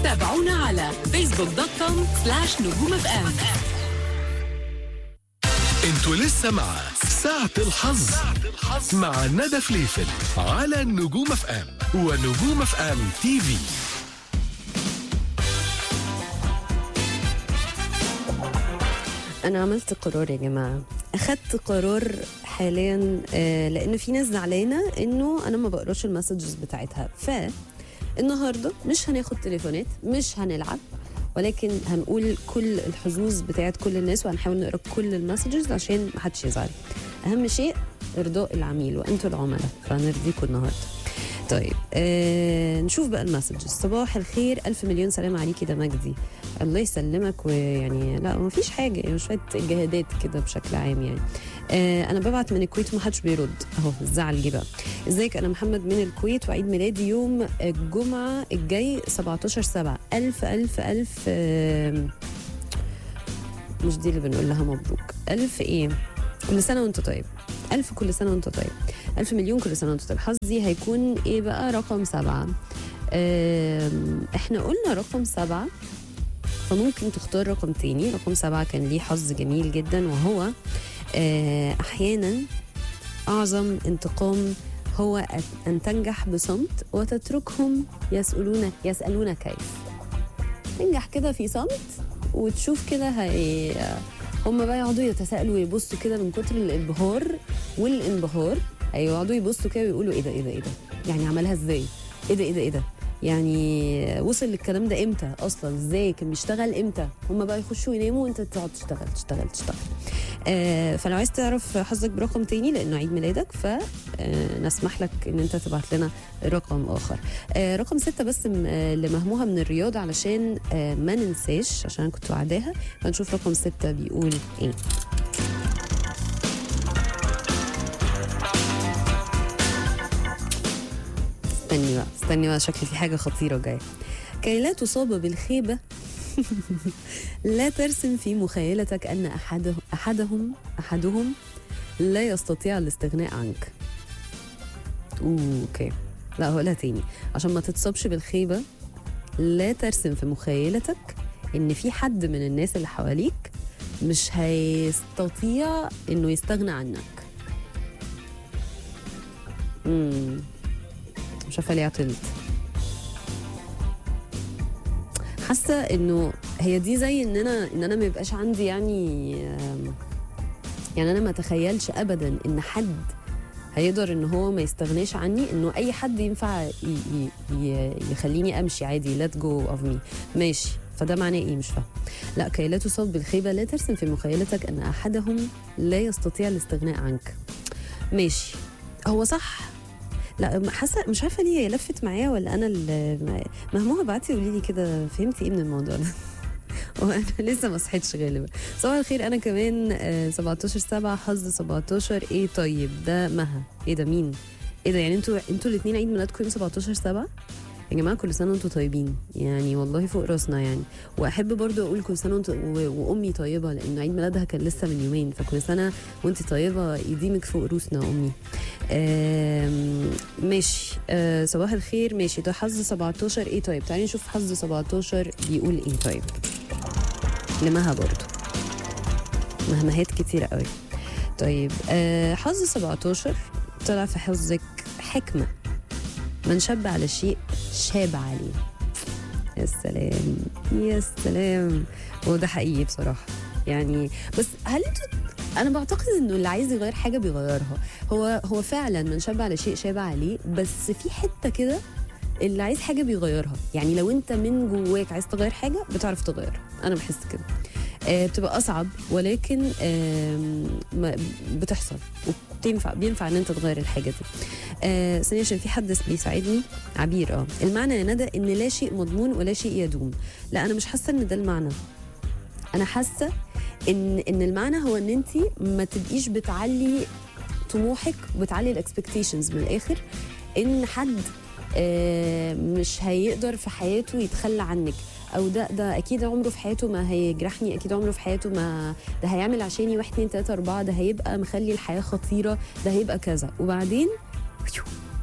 تابعونا على فيسبوك دوت كوم سلاش نجوم اف ام انتوا لسه مع ساعة الحظ مع ندى فليفل على نجوم اف ام ونجوم اف ام تي في انا عملت قرار يا جماعه اخدت قرار حاليا آه، لان في ناس زعلانه انه انا ما بقراش المسجز بتاعتها ف النهارده مش هناخد تليفونات مش هنلعب ولكن هنقول كل الحظوظ بتاعت كل الناس وهنحاول نقرا كل المسجز عشان محدش يزعل اهم شيء ارضاء العميل وانتوا العملاء فهنرضيكم النهارده طيب آه نشوف بقى المسجز صباح الخير الف مليون سلام عليكي ده مجدي الله يسلمك ويعني لا ما فيش حاجه يعني شويه جهادات كده بشكل عام يعني آه انا ببعت من الكويت ومحدش بيرد اهو الزعل جه بقى ازيك انا محمد من الكويت وعيد ميلادي يوم الجمعه الجاي 17 7 الف الف الف آه مش دي اللي بنقول لها مبروك الف ايه كل سنه وانت طيب ألف كل سنة وأنت طيب ألف مليون كل سنة وأنت طيب حظي هيكون إيه بقى رقم سبعة آم، إحنا قلنا رقم سبعة فممكن تختار رقم تاني رقم سبعة كان ليه حظ جميل جدا وهو آه، أحيانا أعظم انتقام هو أن- أن تنجح بصمت وتتركهم يسألون يسألون كيف تنجح كده في صمت وتشوف كده هي هم بقى يقعدوا يتساءلوا ويبصوا كده من كتر الانبهار والانبهار هيقعدوا يبصوا كده ويقولوا ايه ده ايه ده ايه ده يعني عملها ازاي ايه ده ايه ده ايه ده يعني وصل للكلام ده امتى اصلا ازاي كان بيشتغل امتى هم بقى يخشوا يناموا وانت تقعد تشتغل تشتغل تشتغل آه فلو عايز تعرف حظك برقم تاني لانه عيد ميلادك فنسمح لك ان انت تبعت لنا رقم اخر آه رقم ستة بس م- آه لمهموها من الرياض علشان آه ما ننساش عشان أنا كنت وعداها فنشوف رقم ستة بيقول ايه استني بقى استني بقى شكلي في حاجة خطيرة جاية كي لا تصاب بالخيبة لا ترسم في مخيلتك أن أحده أحدهم أحدهم لا يستطيع الاستغناء عنك أوه، أوكي لا هقولها تاني عشان ما تتصابش بالخيبة لا ترسم في مخيلتك إن في حد من الناس اللي حواليك مش هيستطيع إنه يستغنى عنك امم مش عارفه ليه عطلت حاسه انه هي دي زي ان انا ان انا ما يبقاش عندي يعني آم، يعني انا ما اتخيلش ابدا ان حد هيقدر ان هو ما يستغناش عني انه اي حد ينفع ي- ي- ي- يخليني امشي عادي let go of me ماشي فده معناه ايه مش فاهم لا كي لا تصاب بالخيبه لا ترسم في مخيلتك ان احدهم لا يستطيع الاستغناء عنك ماشي هو صح لا حاسه مش عارفه ليه هي لفت معايا ولا انا اللي مهموها بعتي قولي لي كده فهمتي ايه من الموضوع ده وانا لسه ما صحيتش غالبا صباح الخير انا كمان آه، 17 7 حظ 17 ايه طيب ده مها ايه ده مين ايه ده يعني انتوا انتوا الاثنين عيد ميلادكم يوم 17 7 يا جماعه كل سنه وانتم طيبين يعني والله فوق راسنا يعني واحب برضو اقول كل سنه وانت و- وامي طيبه لان عيد ميلادها كان لسه من يومين فكل سنه وانت طيبه يديمك فوق روسنا امي آم، ماشي آه، صباح الخير ماشي ده حظ 17 ايه طيب تعالي نشوف حظ 17 بيقول ايه طيب لمها برضو مهمهات كتيرة قوي طيب آه حظ 17 طلع في حظك حكمة من شب على شيء شاب عليه يا سلام يا سلام وده حقيقي بصراحة يعني بس هل انتوا انا بعتقد انه اللي عايز يغير حاجه بيغيرها هو هو فعلا من شاب على شيء شاب عليه بس في حته كده اللي عايز حاجه بيغيرها يعني لو انت من جواك عايز تغير حاجه بتعرف تغيرها انا بحس كده آه بتبقى اصعب ولكن آم، ما- بتحصل وبتنفع بينفع ان انت تغير الحاجه دي آه ثانيا عشان في حد بيساعدني عبير اه المعنى يا ندى ان لا شيء مضمون ولا شيء يدوم لا انا مش حاسه ان ده المعنى انا حاسه ان ان المعنى هو ان انت ما تبقيش بتعلي طموحك وبتعلي الاكسبكتيشنز من الاخر ان حد آه، مش هيقدر في حياته يتخلى عنك او ده ده اكيد عمره في حياته ما هيجرحني اكيد عمره في حياته ما ده هيعمل عشاني واحد اتنين تلاته اربعه ده هيبقى مخلي الحياه خطيره ده هيبقى كذا وبعدين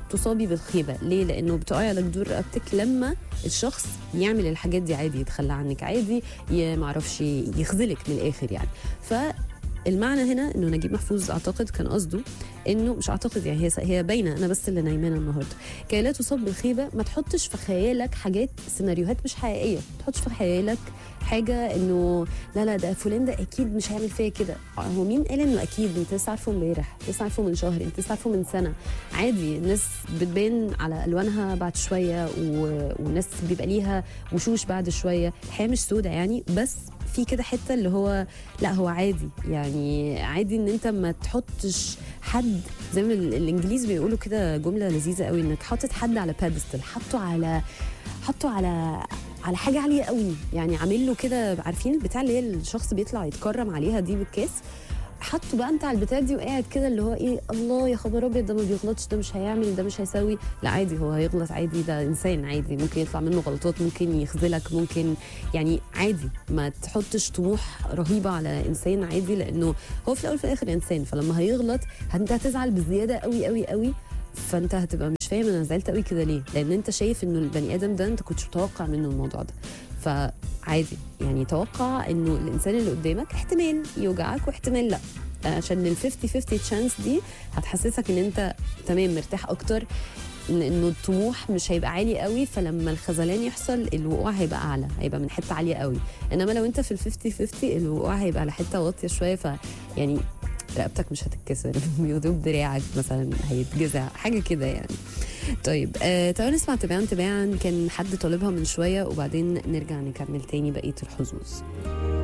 تصابي بالخيبه ليه لانه بتقعي على جدور رقبتك لما الشخص يعمل الحاجات دي عادي يتخلى عنك عادي ي- معرفش يخذلك من الاخر يعني ف المعنى هنا انه نجيب محفوظ اعتقد كان قصده انه مش اعتقد يعني هي هي باينه انا بس اللي نايمانه النهارده كي لا تصاب بالخيبه ما تحطش في خيالك حاجات سيناريوهات مش حقيقيه ما تحطش في خيالك حاجه انه لا لا ده فلان ده اكيد مش هيعمل فيا كده هو مين قال انه اكيد انت لسه عارفه امبارح لسه عارفه من شهر انت لسه عارفه من سنه عادي الناس بتبان على الوانها بعد شويه و... والناس بيبقى ليها وشوش بعد شويه الحياه مش سودة يعني بس في كده حته اللي هو لا هو عادي يعني عادي ان انت ما تحطش حد زي ما ال- الانجليز بيقولوا كده جمله لذيذه قوي انك حاطط حد على بادستل حاطه على حطه على على حاجه عاليه قوي يعني عامل له كده عارفين البتاع اللي هي الشخص بيطلع يتكرم عليها دي بالكاس حطه بقى انت على البتاع دي وقاعد كده اللي هو ايه الله يا خبر ابيض ده ما بيغلطش ده مش هيعمل ده مش هيسوي لا عادي هو هيغلط عادي ده انسان عادي ممكن يطلع منه غلطات ممكن يخذلك ممكن يعني عادي ما تحطش طموح رهيبه على انسان عادي لانه هو في الاول وفي الاخر انسان فلما هيغلط انت هتزعل بزياده قوي قوي قوي فانت هتبقى مش فاهم انا زعلت قوي كده ليه لان انت شايف انه البني ادم ده انت كنتش متوقع منه الموضوع ده فعادي يعني توقع انه الانسان اللي قدامك احتمال يوجعك واحتمال لا عشان ال 50 50 تشانس دي هتحسسك ان انت تمام مرتاح اكتر ان انه الطموح مش هيبقى عالي قوي فلما الخذلان يحصل الوقوع هيبقى اعلى هيبقى من حته عاليه قوي انما لو انت في ال 50 50 الوقوع هيبقى على حته واطيه شويه ف يعني رقبتك مش هتتكسر يدوب دراعك مثلا هيتجزع حاجه كده يعني طيب آه تعالوا نسمع تباعا تباعا كان حد طالبها من شويه وبعدين نرجع نكمل تاني بقيه الحظوظ